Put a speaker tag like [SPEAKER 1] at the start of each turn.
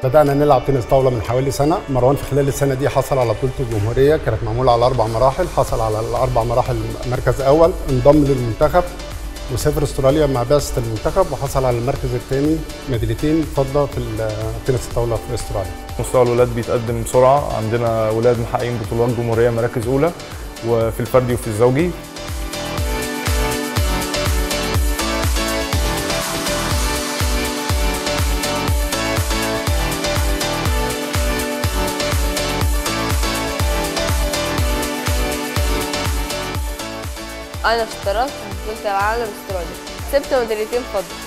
[SPEAKER 1] بدأنا نلعب تنس طاولة من حوالي سنة مروان في خلال السنة دي حصل على بطولة الجمهورية كانت معمولة على أربع مراحل حصل على الأربع مراحل مركز أول انضم للمنتخب وسافر استراليا مع بعثة المنتخب وحصل على المركز الثاني ميداليتين فضة في تنس الطاولة في استراليا
[SPEAKER 2] مستوى الولاد بيتقدم بسرعة عندنا ولاد محققين بطولات جمهورية مراكز أولى وفي الفردي وفي الزوجي
[SPEAKER 3] انا اشتركت في بطوله العالم استراليا كسبت ميداليتين فضه